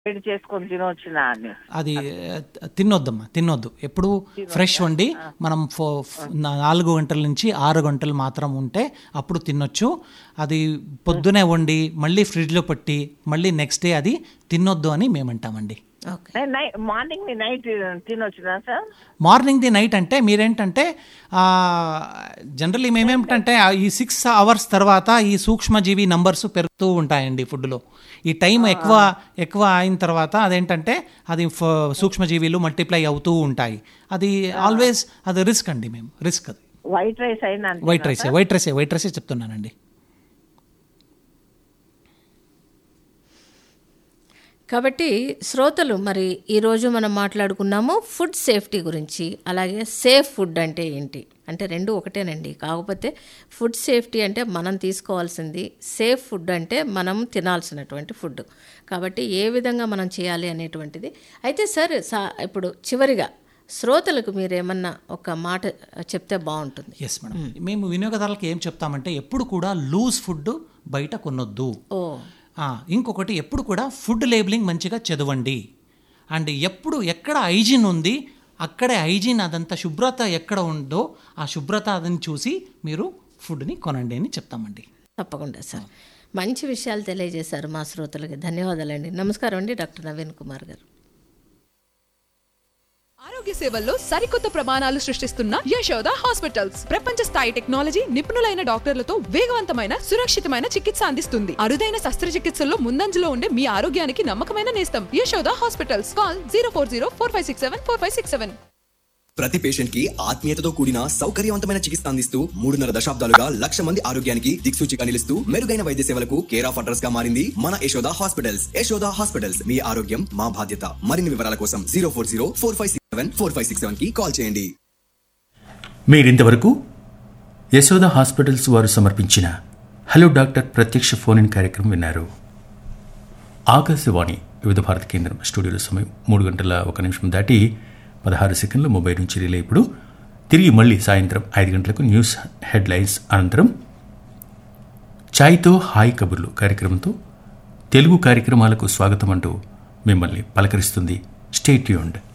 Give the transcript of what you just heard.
వేడి చేసుకొని తినొచ్చునా అని అది ఆ, తినొద్దమ్మా తినొద్దు ఎప్పుడు ఫ్రెష్ వండి మనం ఫో ఫ్- నాలుగు గంటల నుంచి ఆరు గంటలు మాత్రం ఉంటే అప్పుడు తినొచ్చు అది పొద్దునే వండి మళ్ళీ ఫ్రిడ్జ్లో పెట్టి మళ్ళీ నెక్స్ట్ డే అది తినొద్దు అని మేమంటామండి ఓకే నైట్ మార్నింగ్ నైట్ తినొచ్చునా సార్ మార్నింగ్ ది నైట్ అంటే మీరేంటంటే జనరల్లీ మేమేమిటంటే ఆ ఈ సిక్స్ అవర్స్ తర్వాత ఈ సూక్ష్మజీవి నంబర్స్ పెరుగుతూ ఉంటాయండి ఫుడ్లో ఈ టైం ఎక్కువ ఎక్కువ అయిన తర్వాత అదేంటంటే అది ఫ- సూక్ష్మజీవిలు మల్టిప్లై అవుతూ ఉంటాయి అది ఆల్వేస్ అది రిస్క్ అండి మేము రిస్క్ అది వైట్ రైస్ అయినా వైట్ రైసే వైట్ రైసే వైట్ రైసే చెప్తున్నానండి కాబట్టి శ్రోతలు మరి ఈరోజు మనం మాట్లాడుకున్నాము ఫుడ్ సేఫ్టీ గురించి అలాగే సేఫ్ ఫుడ్ అంటే ఏంటి అంటే రెండు ఒకటేనండి కాకపోతే ఫుడ్ సేఫ్టీ అంటే మనం తీసుకోవాల్సింది సేఫ్ ఫుడ్ అంటే మనం తినాల్సినటువంటి ఫుడ్ కాబట్టి ఏ విధంగా మనం చేయాలి అనేటువంటిది అయితే సార్ సా ఇప్పుడు చివరిగా శ్రోతలకు మీరేమన్నా ఒక మాట చెప్తే బాగుంటుంది ఎస్ మేడం మేము వినియోగదారులకు ఏం చెప్తామంటే ఎప్పుడు కూడా లూజ్ ఫుడ్ బయట కొనొద్దు ఓ ఆ, ఇంకొకటి ఎప్పుడు కూడా ఫుడ్ లేబులింగ్ మంచిగా చదవండి అండ్ ఎప్పుడు ఎక్కడ హైజీన్ ఉంది అక్కడే హైజీన్ అదంతా శుభ్రత ఎక్కడ ఉందో ఆ శుభ్రత అదని చూసి మీరు ఫుడ్ని కొనండి అని చెప్తామండి తప్పకుండా సార్ మంచి విషయాలు తెలియజేశారు మా శ్రోతలకి ధన్యవాదాలండి నమస్కారం అండి డాక్టర్ నవీన్ కుమార్ గారు ఆరోగ్య సేవల్లో సరికొత్త ప్రమాణాలు సృష్టిస్తున్న యశోద హాస్పిటల్స్ ప్రపంచ స్థాయి టెక్నాలజీ నిపుణులైన డాక్టర్లతో వేగవంతమైన సురక్షితమైన చికిత్స అందిస్తుంది అరుదైన శస్త్రచికిత్సల్లో ముందంజలో ఉండే మీ ఆరోగ్యానికి నమ్మకమైన నేస్తం Yashoda hospitals call zero four zero four five six seven four five six seven ప్రతి పేషెంట్ కి ఆత్మీయతతో కూడిన సౌకర్యవంతమైన చికిత్స అందిస్తూ మూడున్నర దశాబ్దాలుగా లక్ష మంది ఆరోగ్యానికి దిక్సూచిగా నిలుస్తూ మెరుగైన వైద్య సేవలకు కేర్ ఆఫ్ అడ్రస్ గా మారింది మన యశోద హాస్పిటల్స్ యశోద హాస్పిటల్స్ మీ ఆరోగ్యం మా బాధ్యత మరిన్ని వివరాల కోసం zero four zero four five six seven four five six seven కి కాల్ చేయండి మీరింతవరకు యశోద హాస్పిటల్స్ వారు సమర్పించిన హలో డాక్టర్ ప్రత్యక్ష ఫోన్ ఇన్ కార్యక్రమం విన్నారు ఆకాశవాణి వివిధ భారత కేంద్రం స్టూడియోలో సమయం మూడు గంటల ఒక నిమిషం దాటి పదహారు సెకండ్లు మొబైల్ నుంచి రిలే ఇప్పుడు తిరిగి మళ్ళీ సాయంత్రం ఐదు గంటలకు న్యూస్ హెడ్లైన్స్ అనంతరం ఛాయ్తో హాయ్ కబుర్లు కార్యక్రమంతో తెలుగు కార్యక్రమాలకు స్వాగతం అంటూ మిమ్మల్ని పలకరిస్తుంది స్టేట్యూండ్